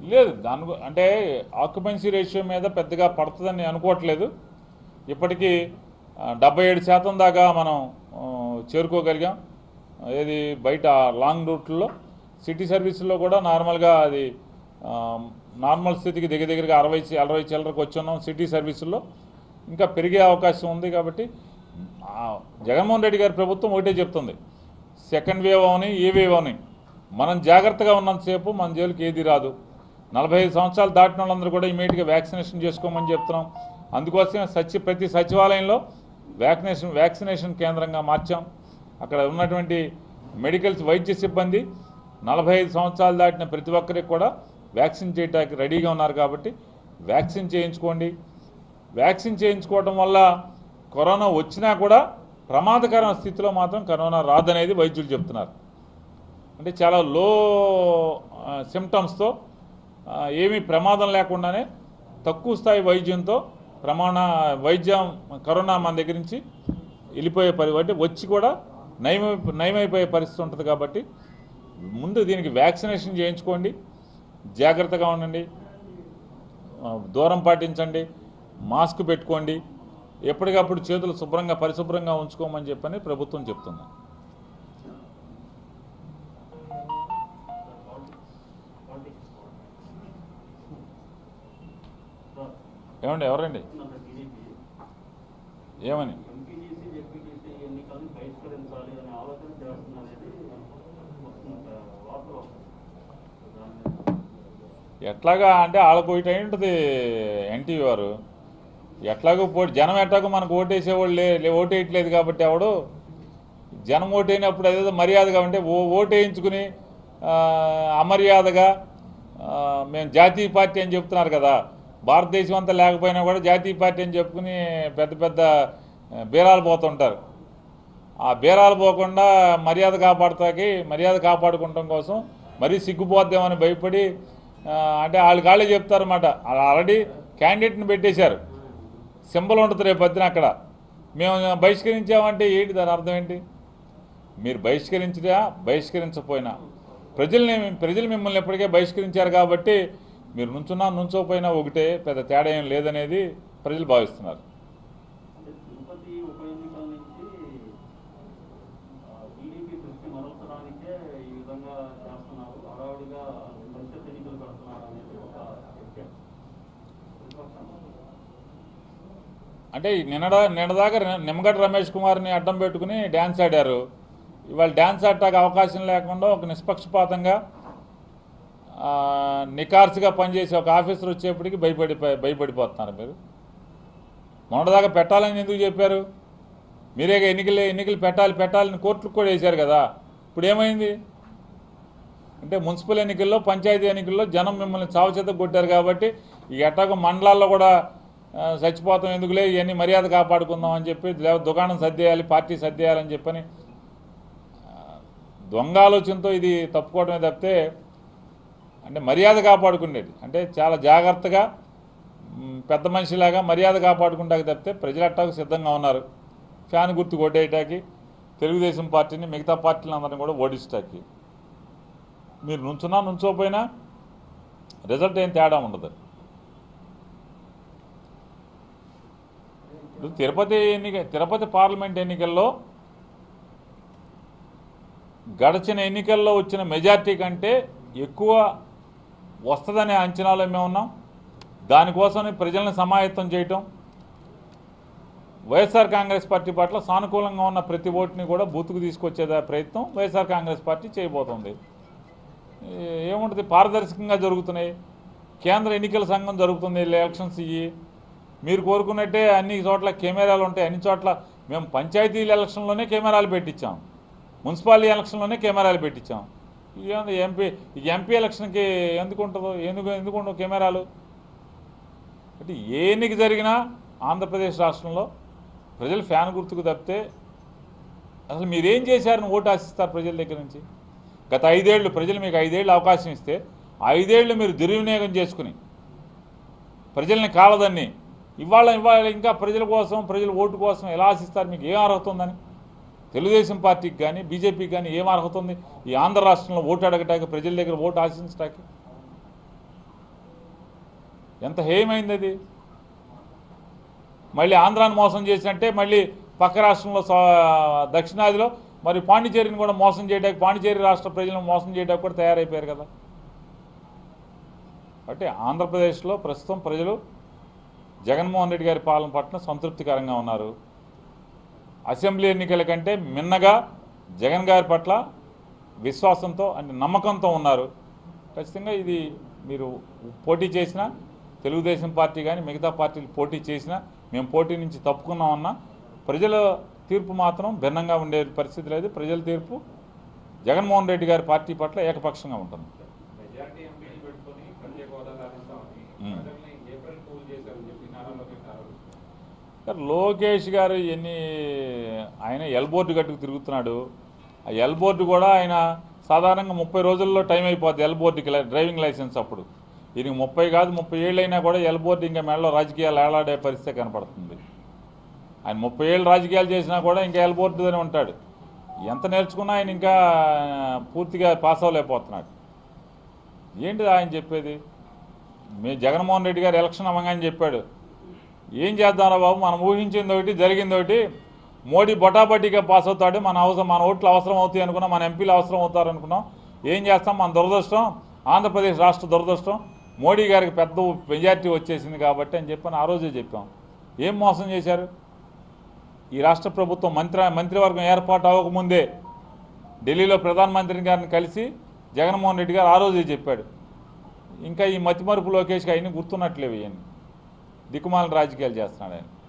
లేదు దాని గు- అంటే ఆక్యుపెన్సీ రేషియో మీద పెద్దగా పడుతుందని అనుకోవట్లేదు ఇప్పటికీ ఆ, డెబ్బై ఏడు శాతం దాకా మనం ఆ, చేరుకోగలిగాం ఏది బయట లాంగ్ రూట్లో సిటీ సర్వీసుల్లో కూడా నార్మల్గా అది ఆ, నార్మల్ స్థితికి దగ్గర దగ్గరగా అరవై చి- అరవై చిల్లరకు వచ్చున్నాం సిటీ సర్వీసుల్లో ఇంకా పెరిగే అవకాశం ఉంది కాబట్టి ఆ, జగన్మోహన్ రెడ్డి గారి ప్రభుత్వం ఒకటే చెప్తుంది సెకండ్ వేవ్ అవని ఏ వేవ్ అవని మనం జాగ్రత్తగా ఉన్నంతసేపు మన జైలుకి ఏది రాదు నలభై ఐదు సంవత్సరాలు దాటిన వాళ్ళందరూ కూడా ఇమీడియట్గా వ్యాక్సినేషన్ చేసుకోమని చెప్తున్నాం అందుకోసమే సచి ప్రతి సచివాలయంలో వ్యాక్సినేషన్ వ్యాక్సినేషన్ కేంద్రంగా మార్చాం అక్కడ ఉన్నటువంటి మెడికల్ వైద్య సిబ్బంది నలభై ఐదు సంవత్సరాలు దాటిన ప్రతి ఒక్కరికి కూడా వ్యాక్సిన్ చేయడానికి రెడీగా ఉన్నారు కాబట్టి వ్యాక్సిన్ చేయించుకోండి వ్యాక్సిన్ చేయించుకోవడం వల్ల కరోనా వచ్చినా కూడా ప్రమాదకర స్థితిలో మాత్రం కరోనా రాదనేది వైద్యులు చెప్తున్నారు అంటే చాలా లో సిమ్టమ్స్తో ఏమీ ప్రమాదం లేకుండానే తక్కువ స్థాయి వైద్యంతో ప్రమాణ వైద్యం కరోనా మన దగ్గర నుంచి వెళ్ళిపోయే పరి అంటే వచ్చి కూడా నయమై నయమైపోయే పరిస్థితి ఉంటుంది కాబట్టి ముందు దీనికి వ్యాక్సినేషన్ చేయించుకోండి జాగ్రత్తగా ఉండండి ఆ, దూరం పాటించండి మాస్క్ పెట్టుకోండి ఎప్పటికప్పుడు చేతులు శుభ్రంగా పరిశుభ్రంగా ఉంచుకోమని చెప్పని ప్రభుత్వం చెప్తుంది ఏమండి ఎవరండి ఏమని ఎంపీటీసీ జెడ్పీటీసీ ఎన్నికలను బహిష్కరించాలి అనే ఆలోచన చేస్తుందనేది వస్తుంది వార్తలు వస్తాయి దాని మీద ఎట్లాగా అంటే వాళ్ళకు ఒకటి అయి ఉంటుంది ఎన్టీవీ వారు ఎట్లాగో పోటీ జనం ఎట్లాగో మనకు ఓటేసేవాళ్ళు లే లే- ఓటేయట్లేదు కాబట్టి ఎవడు జనం ఓటైనప్పుడు అదేదో మర్యాదగా ఉంటే ఓ ఓటు వేయించుకుని ఆ, అమర్యాదగా ఆ, మేము జాతీయ పార్టీ అని చెప్తున్నారు కదా భారతదేశం అంతా లేకపోయినా కూడా జాతీయ పార్టీ అని చెప్పుకుని పెద్ద పెద్ద ఆ, బీరాలు పోతుంటారు ఆ బీరాలు పోకుండా మర్యాద కాపాడతాకి మర్యాద కాపాడుకోవటం కోసం మరీ సిగ్గుపోద్దామని భయపడి ఆ, అంటే వాళ్ళు కాళ్ళే చెప్తారన్నమాట వాళ్ళు ఆల్రెడీ క్యాండిడేట్ని పెట్టేశారు సింబల్ ఉంటుంది రేపు పొద్దున అక్కడ మేము బహిష్కరించామంటే ఏంటి దాని అర్థం ఏంటి మీరు బహిష్కరించినా బహిష్కరించకపోయినా ప్రజల్ని ప్రజలు మిమ్మల్ని ఎప్పటికే బహిష్కరించారు కాబట్టి మీరు నుంచున్నా నుంచోపోయినా ఒకటే పెద్ద తేడా ఏం లేదనేది ప్రజలు భావిస్తున్నారు అంటే తిరుపతి ఉప ఎన్నికల నుంచి టీడీపీ దృష్టి మరల్చడానికే ఈ విధంగా చేస్తున్నారు హడావుడిగా పరిషత్ ఎన్నికలు పెడుతున్నారు అనేది ఒక చర్చ ప్రతిపక్షం అంటే ఈ నిన్నడ నిన్నదాకా ని- నిమ్మగడ్డ రమేష్ కుమార్ని అడ్డం పెట్టుకుని డ్యాన్స్ ఆడారు ఇవాళ డ్యాన్స్ ఆడటానికి అవకాశం లేకుండా ఒక నిష్పక్షపాతంగా ఆ, నికార్సుగా పనిచేసే ఒక ఆఫీసర్ వచ్చేప్పటికి భయపడి భయపడిపోతున్నారు మీరు మొన్నటిదాకా పెట్టాలని ఎందుకు చెప్పారు మీరే ఎన్నికలు ఎన్నికలు పెట్టాలి పెట్టాలని కోర్టుకు కూడా వేశారు కదా ఇప్పుడు ఏమైంది అంటే మున్సిపల్ ఎన్నికల్లో పంచాయతీ ఎన్నికల్లో జనం మిమ్మల్ని చావు చేత కొట్టారు కాబట్టి ఈ ఎట్టాగో మండలాల్లో కూడా ఆ, చచ్చిపోతాం ఎందుకులే ఇవన్నీ మర్యాద కాపాడుకుందాం అని చెప్పి లేకపోతే దుకాణం సర్దేయాలి పార్టీ సర్దేయాలని చెప్పని ఆ, దొంగ ఆలోచనతో ఇది తప్పుకోవడమే తప్పితే అంటే మర్యాద కాపాడుకునేది అంటే చాలా జాగ్రత్తగా మ్, పెద్ద మనిషిలాగా మర్యాద కాపాడుకుంటాకి తప్పితే ప్రజలు అట్టాకు సిద్ధంగా ఉన్నారు ఫ్యాన్ గుర్తు కొట్టేయటానికి తెలుగుదేశం పార్టీని మిగతా పార్టీలను అందరినీ కూడా ఓడిస్తాకి మీరు నుంచున్నా నుంచోపోయినా రిజల్ట్ ఏం తేడా ఉండదు ఇప్పుడు తిరుపతి ఎన్నిక తిరుపతి పార్లమెంట్ ఎన్నికల్లో గడిచిన ఎన్నికల్లో వచ్చిన మెజార్టీ కంటే ఎక్కువ వస్తుందనే అంచనాలో మేము ఉన్నాం దానికోసం ప్రజలను సమాయత్తం చేయటం వైఎస్ఆర్ కాంగ్రెస్ పార్టీ పట్ల సానుకూలంగా ఉన్న ప్రతి ఓటుని కూడా బూతుకు తీసుకొచ్చే ప్రయత్నం వైఎస్ఆర్ కాంగ్రెస్ పార్టీ చేయబోతోంది ఏ- ఏముంటుంది పారదర్శకంగా జరుగుతున్నాయి కేంద్ర ఎన్నికల సంఘం జరుగుతుంది ఎలక్షన్స్ ఇవి మీరు కోరుకున్నట్టే అన్ని చోట్ల కెమెరాలు ఉంటాయి అన్ని చోట్ల మేము పంచాయతీల ఎలక్షన్లోనే కెమెరాలు పెట్టించాం మున్సిపాలిటీ ఎలక్షన్లోనే కెమెరాలు పెట్టించాం ఇదేంది ఎంపీ ఈ ఎంపీ ఎలక్షన్కి ఎందుకు ఉంటుందో ఎందుకు ఎందుకు ఉండవు కెమెరాలు అంటే ఏ ఎన్నిక జరిగినా ఆంధ్రప్రదేశ్ రాష్ట్రంలో ప్రజలు ఫ్యాన్ గుర్తుకు తప్పితే అసలు మీరేం చేశారని ఓటు ఆశిస్తారు ప్రజల దగ్గర నుంచి గత ఐదేళ్లు ప్రజలు మీకు ఐదేళ్ళు అవకాశం ఇస్తే ఆ ఐదేళ్లు మీరు దుర్వినియోగం చేసుకుని ప్రజల్ని కాలదన్ని ఇవాళ ఇవాళ ఇంకా ప్రజల కోసం ప్రజల ఓటు కోసం ఎలా ఆశిస్తారు మీకు ఏం అర్హత ఉందని తెలుగుదేశం పార్టీకి కానీ బీజేపీకి కానీ ఏం అర్హత ఉంది ఈ ఆంధ్ర రాష్ట్రంలో ఓటు అడగటానికి ప్రజల దగ్గర ఓటు ఆశించడానికి ఎంత హేయమైంది అది మళ్ళీ ఆంధ్రాన్ని మోసం చేసినట్టే మళ్ళీ పక్క రాష్ట్రంలో సా- దక్షిణాదిలో మరి పాండిచేరిని కూడా మోసం చేయడానికి పాండిచేరి రాష్ట్ర ప్రజలను మోసం చేయడానికి కూడా తయారైపోయారు కదా అంటే ఆంధ్రప్రదేశ్లో ప్రస్తుతం ప్రజలు జగన్మోహన్ రెడ్డి గారి పాలన పట్ల సంతృప్తికరంగా ఉన్నారు అసెంబ్లీ ఎన్నికల కంటే మిన్నగా జగన్ గారి పట్ల విశ్వాసంతో అంటే నమ్మకంతో ఉన్నారు ఖచ్చితంగా ఇది మీరు పోటీ చేసినా తెలుగుదేశం పార్టీ కానీ మిగతా పార్టీలు పోటీ చేసినా మేము పోటీ నుంచి తప్పుకున్నామన్నా ప్రజల తీర్పు మాత్రం భిన్నంగా ఉండే పరిస్థితి లేదు ప్రజల తీర్పు జగన్మోహన్ రెడ్డి గారి పార్టీ పట్ల ఏకపక్షంగా ఉంటుంది మెజారిటీ ఎంపీలు పెట్టుకొని ప్రత్యేక హోదా సాధిస్తామని మ్మ్. ప్రజల్ని ఏప్రిల్ కూల్ చేశారని చెప్పి నారా లోకేష్ ఆరోపిస్తున్నారు సార్, లోకేష్ గారు ఎన్ని ఆయన ఎల్ బోర్డు గట్టుకు తిరుగుతున్నాడు ఆ ఎల్ బోర్డు కూడా ఆయన సాధారణంగా ముప్పై రోజుల్లో టైం అయిపోద్ది ఎల్ బోర్డుకి లై- డ్రైవింగ్ లైసెన్స్ అప్పుడు ఈయనకి ముప్పై కాదు ముప్పై ఏళ్ళు అయినా కూడా ఎల్ బోర్డు ఇంకా మెడలో రాజకీయాలు ఏలాడే పరిస్థితి కనపడుతుంది ఆయన ముప్పై ఏళ్ళు రాజకీయాలు చేసినా కూడా ఇంకా ఎల్ బోర్డులోనే ఉంటాడు ఎంత నేర్చుకున్నా ఆయన ఇంకా పూర్తిగా పాస్ అవ్వలేకపోతున్నాడు ఏంటి ఆయన చెప్పేది మీ జగన్మోహన్ రెడ్డి గారు ఎలక్షన్ అవ్వగానే చెప్పాడు ఏం చేద్దాంరా బాబు మనం ఊహించింది ఒకటి జరిగింది ఒకటి మోడీ బొటాబట్టిగా పాస్ అవుతాడు మన అవసరం మన ఓట్లు అవసరం అవుతాయి అనుకున్నాం మన ఎంపీలు అవసరం అవుతారు అనుకున్నాం ఏం చేస్తాం మన దురదృష్టం ఆంధ్రప్రదేశ్ రాష్ట్ర దురదృష్టం మోడీ గారికి పెద్ద మెజార్టీ వచ్చేసింది కాబట్టి అని చెప్పని ఆ రోజే చెప్పాం ఏం మోసం చేశారు ఈ రాష్ట్ర ప్రభుత్వం మంత్రి మంత్రివర్గం ఏర్పాటు అవ్వకముందే ఢిల్లీలో ప్రధానమంత్రి గారిని కలిసి జగన్మోహన్ రెడ్డి గారు ఆ రోజే చెప్పాడు ఇంకా ఈ మతిమరుపు లోకేష్కి అయినా గుర్తున్నట్లేవు ఇవన్నీ దిక్కుమాల రాజకీయాలు చేస్తున్నాడు ఆయన